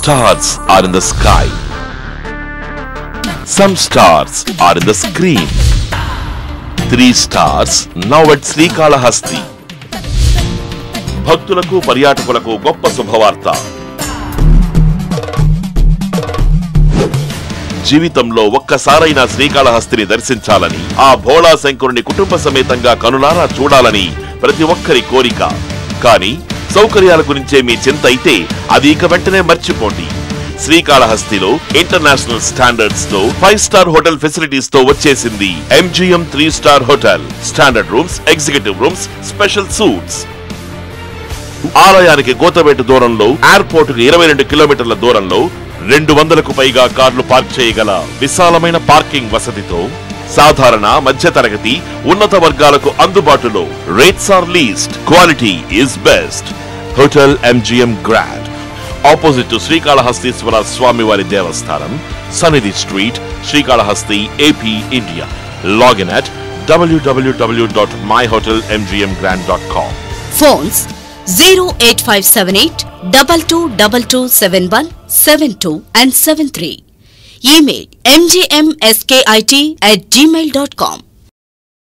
stars are in the sky. Some stars are in the screen. Three stars now at Srikalahasti. భక్తులకు పర్యాటకులకు గొప్ప శుభవార్త జీవితంలో ఒక్కసారైనా శ్రీకాళహస్తిని దర్శించాలని ఆ భోళా శంకరుని కుటుంబ సమేతంగా కనులారా చూడాలని ప్రతి ఒక్కరి కోరిక కానీ సౌకర్యాల గురించే మీ చింత అయితే అది ఇక వెంటనే మర్చిపోండి శ్రీకాళహస్తిలో ఇంటర్నేషనల్ స్టాండర్డ్స్ తో ఫైవ్ స్టార్ హోటల్ ఫెసిలిటీస్ తో వచ్చేసింది MGM three star hotel standard rooms executive rooms special suites ఆలయానికి గోతబేట దూరంలో ఎయిర్పోర్ట్ కు ఇరవై రెండు కిలోమీటర్ల దూరంలో రెండు వందలకు పైగా కార్లు పార్క్ చేయగల విశాలమైన పార్కింగ్ వసతితో సాధారణ మధ్య తరగతి ఉన్నత వర్గాలకు అందుబాటులో rates are least quality is best hotel MGM grand opposite to Srikalahasteeswara స్వామివారి దేవస్థానం సన్నిధి street Srikalahasti AP India login at WWW dot my hotel MGM grand dot com Phones 08578 222271 72 and 73. Email mgmskit at gmail.com.